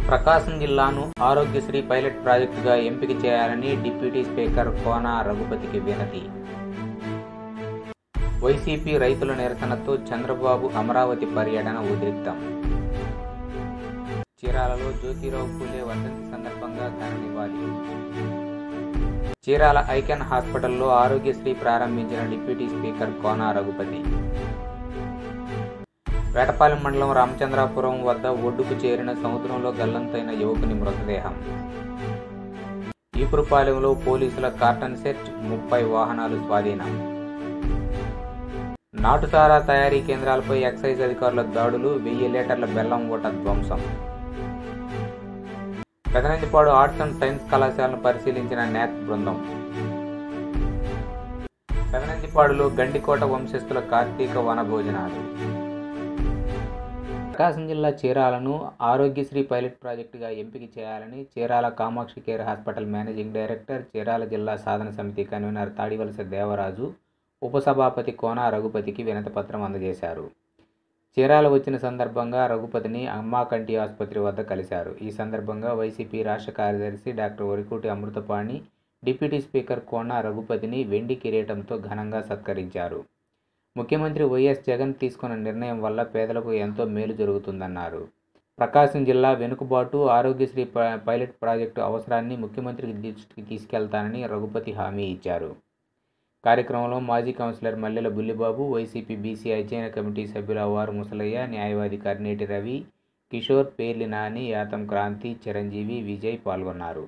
ప్రకాశం జిల్లాను ఆరోగ్యశ్రీ పైలట్ ప్రాజెక్టుగా ఎంపిక చేయాలని డిప్యూటీ స్పీకర్ కోన రఘుపతికి వినతి వైసీపీ రైతుల నిరసనతో చంద్రబాబు అమరావతి పర్యటన ఉద్రిక్తం చీరాలలో జ్యోతిరావు పూలే వర్ధంతి సందర్భంగా ఘన నివాళి చీరాల ఐకెన్ హాస్పిటల్లో ఆరోగ్యశ్రీ ప్రారంభించిన డిప్యూటీ స్పీకర్ కోన రఘుపతి వేటపాలెం మండలం రామచంద్రాపురం వద్ద ఒడ్డుకు చేరిన సముద్రంలో గల్లంతైన యువకుని మృతదేహం ఈపురపాలెంలో పోలీసుల కార్టన్ సెట్ ముప్పై వాహనాలు స్వాధీనం నాటుసారా తయారీ కేంద్రాలపై ఎక్సైజ్ అధికారుల దాడులు వెయ్యి లీటర్ల బెల్లం ఓట ధ్వంసం పెదనందిపాడు ఆర్ట్స్ అండ్ సైన్స్ కళాశాలను పరిశీలించిన నాక్ బృందం పెదనందిపాడులో గండికోట వంశస్థుల కార్తీక వన భోజనాలు ప్రకాశం జిల్లా చీరాలను ఆరోగ్యశ్రీ పైలట్ ప్రాజెక్టుగా ఎంపిక చేయాలని Chirala Kamakshi care hospital managing director Chirala జిల్లా సాధన సమితి కన్వీనర్ తాడివలస దేవరాజు ఉపసభాపతి కోన రఘుపతికి వినతిపత్రం అందజేశారు చీరాల వచ్చిన సందర్భంగా రఘుపతిని అమ్మా కంటి ఆసుపత్రి వద్ద కలిశారు ఈ సందర్భంగా వైసీపీ రాష్ట్ర కార్యదర్శి doctor Varikoti Amruthapani deputy speaker Kona రఘుపతిని వెండి కిరీటంతో ఘనంగా సత్కరించారు ముఖ్యమంత్రి వైఎస్ జగన్ తీసుకున్న నిర్ణయం వల్ల పేదలకు ఎంతో మేలు జరుగుతుందన్నారు ప్రకాశం జిల్లా వెనుకబాటు ఆరోగ్యశ్రీ ప- పైలట్ ప్రాజెక్టు అవసరాన్ని ముఖ్యమంత్రికి దృష్టికి తీసుకెళ్తానని రఘుపతి హామీ ఇచ్చారు కార్యక్రమంలో మాజీ కౌన్సిలర్ మల్లెల బుల్లిబాబు వైసీపీ బీసీ అధ్యయన కమిటీ సభ్యుల వారు ముసలయ్య న్యాయవాది కర్నేటి రవి కిషోర్ పేర్లి నాని యాతం క్రాంతి చిరంజీవి విజయ్ పాల్గొన్నారు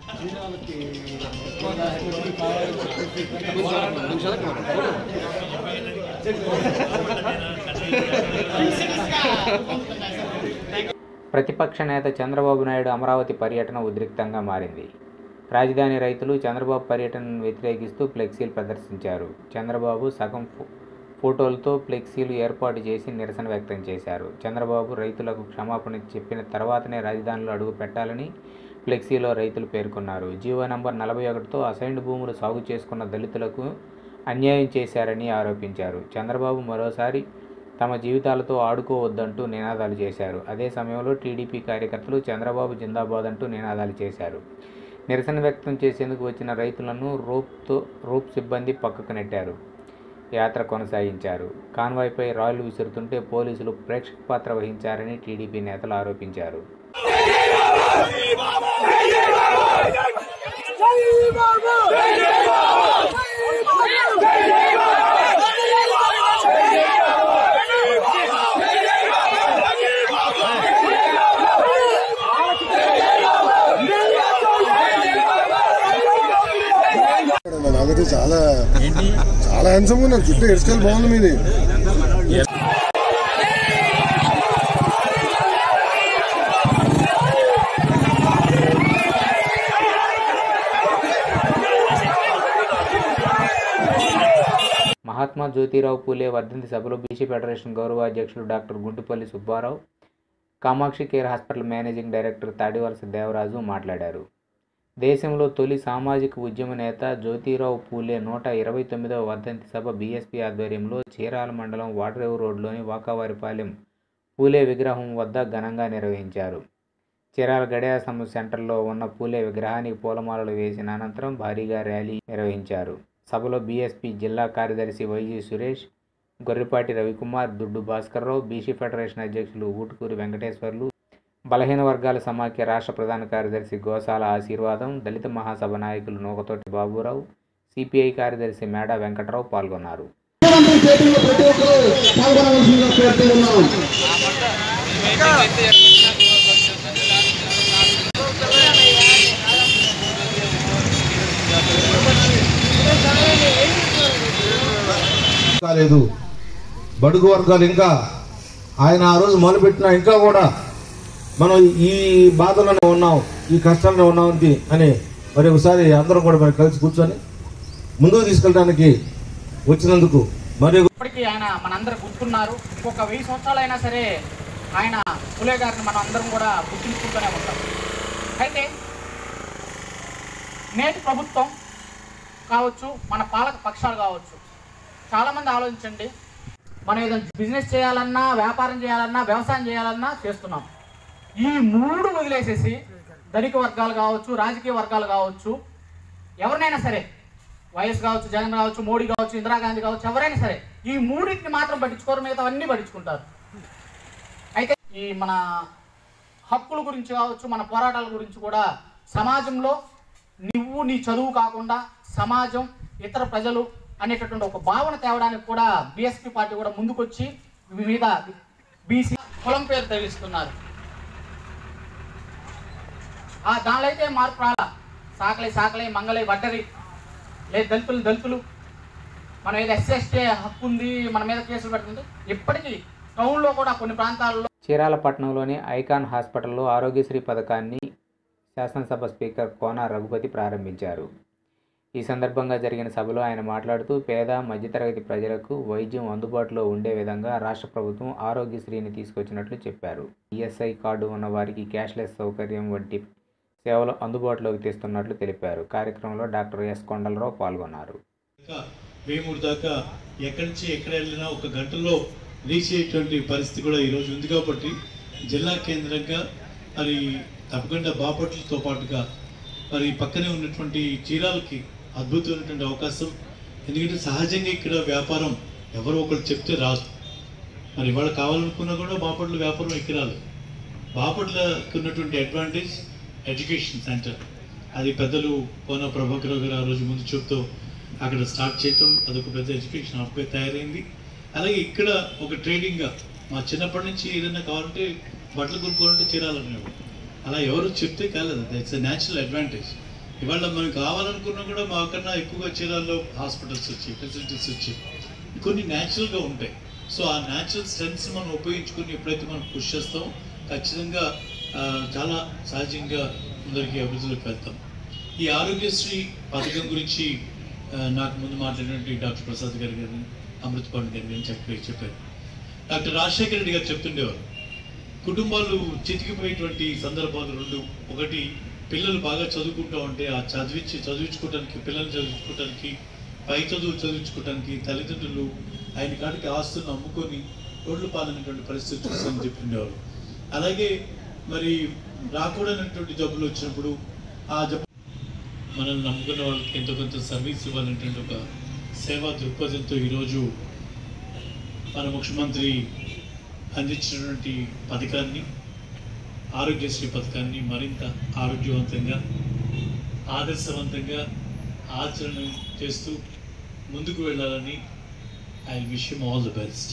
ప్రతిపక్ష నేత చంద్రబాబు నాయుడు అమరావతి పర్యటన ఉద్రిక్తంగా మారింది రాజధాని రైతులు చంద్రబాబు పర్యటనను వ్యతిరేకిస్తూ ఫ్లెక్సీలు ప్రదర్శించారు చంద్రబాబు సగం ఫో- ఫోటోలతో ఫ్లెక్సీలు ఏర్పాటు చేసి నిరసన వ్యక్తం చేశారు చంద్రబాబు రైతులకు క్షమాపణ చెప్పిన తర్వాతనే రాజధానిలో అడుగు పెట్టాలని ఫ్లెక్సీలో రైతులు పేర్కొన్నారు జీవో నంబర్ నలభై ఒకటితో అసైన్డ్ భూములు సాగు చేసుకున్న దళితులకు అన్యాయం చేశారని ఆరోపించారు చంద్రబాబు మరోసారి తమ జీవితాలతో ఆడుకోవద్దంటూ నినాదాలు చేశారు అదే సమయంలో టీడీపీ కార్యకర్తలు చంద్రబాబు జిందాబాద్ అంటూ నినాదాలు చేశారు నిరసన వ్యక్తం చేసేందుకు వచ్చిన రైతులను రోప్తో రోప్ సిబ్బంది పక్కకు నెట్టారు యాత్ర కొనసాగించారు కాన్వాయ్పై రాళ్లు విసురుతుంటే పోలీసులు ప్రేక్షక పాత్ర వహించారని టీడీపీ నేతలు ఆరోపించారు నాకైతే చాలా చాలా హ్యాండ్సమ్ ఉన్నాను చుట్టూ హెయిర్ స్టైల్ బాగుంది మీది మహాత్మా జ్యోతిరావు పూలే వర్ధంతి సభలో బీసీ ఫెడరేషన్ గౌరవ అధ్యక్షులు doctor Guntupalli Subbarao Kamakshi care hospital managing director Tadivalasa Devaraju మాట్లాడారు దేశంలో తొలి సామాజిక ఉద్యమ నేత జ్యోతిరావు పూలే నూట ఇరవై తొమ్మిదవ వర్ధంతి సభ బీఎస్పీ ఆధ్వర్యంలో చీరాల మండలం వాటరేవు రోడ్లోని వాకావారిపాలెం పూలే విగ్రహం వద్ద ఘనంగా నిర్వహించారు చీరాల గడియాసం సెంటర్లో ఉన్న పూలే విగ్రహానికి పూలమాలలు వేసిన అనంతరం భారీగా ర్యాలీ నిర్వహించారు సభలో బీఎస్పీ జిల్లా కార్యదర్శి వైజీ సురేష్ గొర్రెపాటి రవికుమార్ దుడ్డు భాస్కర్రావు బీసీ ఫెడరేషన్ అధ్యక్షులు ఊటుకూరి వెంకటేశ్వర్లు బలహీన వర్గాల సమాఖ్య రాష్ట్ర ప్రధాన కార్యదర్శి గోసాల ఆశీర్వాదం దళిత మహాసభ నాయకులు నూకతోటి బాబురావు సిపిఐ కార్యదర్శి మేడా వెంకట్రావు పాల్గొన్నారు ముఖ్యమంత్రి చేతుల్లో ప్రతి ఒక్కరూ పాల్గొనవలసిందిగా కోరుతూ ఉన్నాం కాలేదు బడుగు వర్గాలు ఇంకా ఆయన ఆ రోజు మొదలుపెట్టిన ఇంకా కూడా మనం ఈ బాధలోనే ఉన్నాం ఈ కష్టంలో ఉన్నాం అని- అని మరి ఒకసారి అందరం కూడా మరి కలిసి కూర్చొని ముందుకు తీసుకెళ్ళడానికి వచ్చినందుకు మరి ఇప్పటికీ ఆయన మనందరూ గుర్తున్నారు ఇంకొక వెయ్యి సంవత్సరాలైనా సరే ఆయన పులే గారిని మనం అందరం కూడా గుర్తుంచుకుంటూనే ఉంటాం అయితే నేటి ప్రభుత్వం కావచ్చు మన పాలక పక్షాలు కావచ్చు చాలామంది ఆలోచించండి మనం ఏదైనా బిజినెస్ చేయాలన్నా వ్యాపారం చేయాలన్నా వ్యవసాయం చేయాలన్నా చేస్తున్నాం ఈ మూడు వదిలేసేసి ధనిక వర్గాలు కావచ్చు రాజకీయ వర్గాలు కావచ్చు ఎవరినైనా సరే వైఎస్ కావచ్చు జగన్ కావచ్చు మోడీ కావచ్చు ఇందిరాగాంధీ కావచ్చు ఎవరైనా సరే ఈ మూడింటిని మాత్రం పట్టించుకోరు మిగతా అన్ని పట్టించుకుంటారు అయితే ఈ మన హక్కుల గురించి కావచ్చు మన పోరాటాల గురించి కూడా సమాజంలో నువ్వు నీ చదువు కాకుండా సమాజం ఇతర ప్రజలు అనేటటువంటి ఒక భావన తేవడానికి కూడా బీఎస్పీ పార్టీ కూడా ముందుకొచ్చి వివిధ బీసీ కులం పేరు తెలుస్తున్నారు ఆ దానిలో అయితే మార్పు రాలా సాకలే సాకలే మంగళే వడ్డరి లేదు దళితులు దళితులు మనం ఏదో ఎస్ఎస్టీ హక్కు ఉంది మన మీద కేసులు పెడుతుంది ఇప్పటికీ టౌన్లో కూడా కొన్ని ప్రాంతాల్లో చీరాల పట్టణంలోని ఐకాన్ హాస్పిటల్లో ఆరోగ్యశ్రీ పథకాన్ని శాసనసభ స్పీకర్ కోన రఘుపతి ప్రారంభించారు ఈ సందర్భంగా జరిగిన సభలో ఆయన మాట్లాడుతూ పేద మధ్యతరగతి ప్రజలకు వైద్యం అందుబాటులో ఉండే విధంగా రాష్ట్ర ప్రభుత్వం ఆరోగ్యశ్రీని తీసుకొచ్చినట్లు చెప్పారు ఈఎస్ఐ కార్డు ఉన్న వారికి క్యాష్లెస్ సౌకర్యం వంటి సేవలు అందుబాటులోకి తెస్తున్నట్లు తెలిపారు కార్యక్రమంలో డాక్టర్ ఎస్ కొండలరావు పాల్గొన్నారు దాకా వేమూరు దాకా ఎక్కడి నుంచి ఎక్కడ వెళ్ళినా ఒక గంటలో రీచ్ అయ్యేటువంటి పరిస్థితి కూడా ఈరోజు ఉంది కాబట్టి జిల్లా కేంద్రంగా మరి తప్పకుండా బాపట్లతో పాటుగా మరి పక్కనే ఉన్నటువంటి చీరాలకి అద్భుతమైనటువంటి అవకాశం ఎందుకంటే సహజంగా ఇక్కడ వ్యాపారం ఎవరో ఒకరు చెప్తే రాదు మరి ఇవాళ కావాలనుకున్నా కూడా బాపట్ల వ్యాపారం ఎక్కి రాదు బాపట్లకి ఉన్నటువంటి అడ్వాంటేజ్ ఎడ్యుకేషన్ సెంటర్ అది పెద్దలు కోన ప్రభాకర్ గారు ఆ రోజు ముందు చూపుతూ అక్కడ స్టార్ట్ చేయటం అదొక పెద్ద ఎడ్యుకేషన్ హబ్గా తయారైంది అలాగే ఇక్కడ ఒక ట్రేడింగ్గా మా చిన్నప్పటి నుంచి ఏదైనా కావాలంటే బట్టలు కొనుక్కోవాలంటే చీరాలనేవాడు అలా ఎవరు చెప్తే కాలేదు ఇట్స్ న్యాచురల్ అడ్వాంటేజ్ ఇవాళ మనం కావాలనుకున్నా కూడా మాకన్నా ఎక్కువగా చీరాల్లో హాస్పిటల్స్ వచ్చి ఫెసిలిటీస్ వచ్చి కొన్ని న్యాచురల్గా ఉంటాయి సో ఆ న్యాచురల్ స్ట్రెంగ్స్ మనం ఉపయోగించుకుని ఎప్పుడైతే మనం పుష్ చేస్తామో ఖచ్చితంగా ఆ, చాలా సహజంగా ముందరికి అభివృద్ధిలోకి వెళ్తాం ఈ ఆరోగ్యశ్రీ పథకం గురించి ఆ, నాకు ముందు మాట్లాడినటువంటి డాక్టర్ ప్రసాద్ గారు గారిని అమృత్ పాండ్ గారి గారిని చక్కగా చెప్పారు డాక్టర్ రాజశేఖర రెడ్డి గారు చెప్తుండేవారు కుటుంబాలు చితికిపోయేటువంటి సందర్భాలు రెండు ఒకటి పిల్లలు బాగా చదువుకుంటూ ఉంటే ఆ చదివించి చదివించుకోవడానికి పిల్లల్ని చదివించుకోవడానికి పై చదువు చదివించుకోవడానికి తల్లిదండ్రులు ఆయన కాడికి ఆస్తులను అమ్ముకొని రోడ్లు పాలైనటువంటి పరిస్థితి చూస్తామని చెప్తుండేవారు అలాగే మరి రాకూడనటువంటి జబ్బులు వచ్చినప్పుడు ఆ జబ్బు మనల్ని నమ్ముకున్న వాళ్ళకి ఎంతో కొంత సర్వీస్ ఇవ్వాలనేటువంటి ఒక సేవా దృక్పథంతో ఈరోజు మన ముఖ్యమంత్రి అందించినటువంటి పథకాన్ని ఆరోగ్యశ్రీ పథకాన్ని మరింత ఆరోగ్యవంతంగా ఆదర్శవంతంగా ఆచరణ చేస్తూ ముందుకు వెళ్ళాలని I wish all the best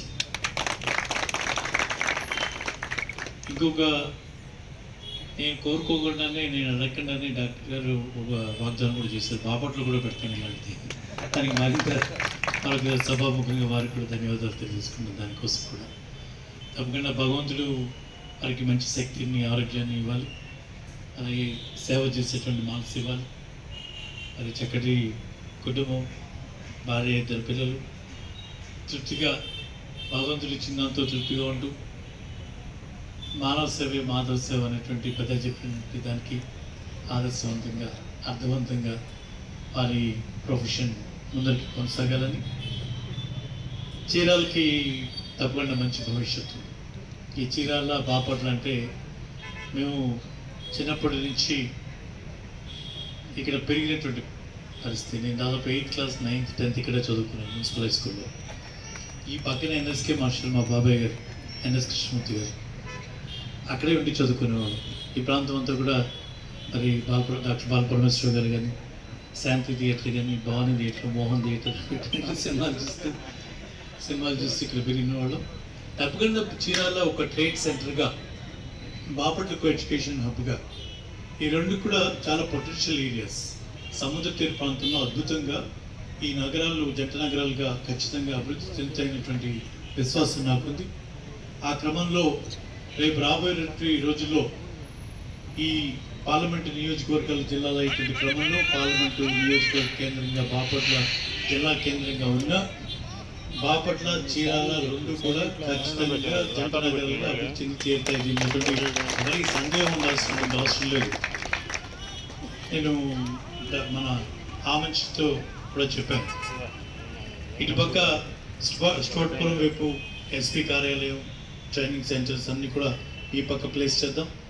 ఇంకొక నేను కోరుకోకుండానే నేను అడగకుండానే డాక్టర్ గారు ఒక వాగ్దానం కూడా చేశారు బాపట్లో కూడా పెడతాను ఇలాంటిది దానికి మరింత మరొక సభాముఖంగా వారికి కూడా ధన్యవాదాలు తెలియజేసుకున్నాను దానికోసం కూడా తప్పకుండా భగవంతుడు వారికి మంచి శక్తిని ఆరోగ్యాన్ని ఇవ్వాలి అలాగే సేవ చేసేటువంటి మనసు ఇవ్వాలి మరి చక్కటి కుటుంబం భార్య ఇద్దరు పిల్లలు తృప్తిగా భగవంతుడు ఇచ్చిన దాంతో తృప్తిగా ఉంటూ మానవ సేవే మాధవ సేవ అనేటువంటి పెద్ద చెప్పినటువంటి దానికి ఆదర్శవంతంగా అర్థవంతంగా వారి ప్రొఫెషన్ ముందరికి కొనసాగాలని చీరాలకి తప్పకుండా మంచి భవిష్యత్తు ఉంది. ఈ చీరాల బాపట్ల అంటే మేము చిన్నప్పటి నుంచి ఇక్కడ పెరిగినటువంటి పరిస్థితి నేను దాదాపు ఎయిత్ క్లాస్ నైన్త్ టెన్త్ ఇక్కడే చదువుకున్నాను మున్సిపల్ హై స్కూల్లో ఈ పక్కన ఎన్ఎస్కే మాస్టర్ మా బాబాయ్ గారు ఎన్ఎస్ కృష్ణమూర్తి గారు అక్కడే ఉండి చదువుకునేవాడు ఈ ప్రాంతం అంతా కూడా మరి బాల డాక్టర్ బాలపరమేశ్వర గారు కానీ శాంతి థియేటర్ కానీ భవానీ థియేటర్ మోహన్ థియేటర్ ఇటువంటి సినిమాలు చూస్తూ సినిమాలు చూస్తూ ఇక్కడ పెరిగిన వాళ్ళు తప్పకుండా చీరాల ఒక ట్రేడ్ సెంటర్గా బాపట్లకు ఎడ్యుకేషన్ హబ్గా ఈ రెండు కూడా చాలా పొటెన్షియల్ ఏరియాస్ సముద్ర తీర ప్రాంతంలో అద్భుతంగా ఈ నగరాలు జంట నగరాలుగా ఖచ్చితంగా అభివృద్ధి చెందుతాయినటువంటి విశ్వాసం నాకుంది ఆ క్రమంలో రేపు రాబోయేటువంటి రోజుల్లో ఈ పార్లమెంటు నియోజకవర్గాల జిల్లాలో అయ్యేటువంటి క్రమంలో పార్లమెంటు నియోజకవర్గ కేంద్రంగా బాపట్ల జిల్లా కేంద్రంగా ఉన్న బాపట్ల చీరాల రెండు కూడా ఖచ్చితంగా జంట నగరాలుగా అభివృద్ధి చెంది తీరుతాయి దీనిటువంటి మరి సందేహం ఉండాల్సినటువంటి అవసరం లేదు నేను ద- మన ఆమంచితో కూడా చెప్పాను ఇటుపక్క స్టో- స్టోట్పురం వైపు ఎస్పీ కార్యాలయం ట్రైనింగ్ సెంటర్స్ అన్ని కూడా ఈ పక్క ప్లేస్ చేద్దాం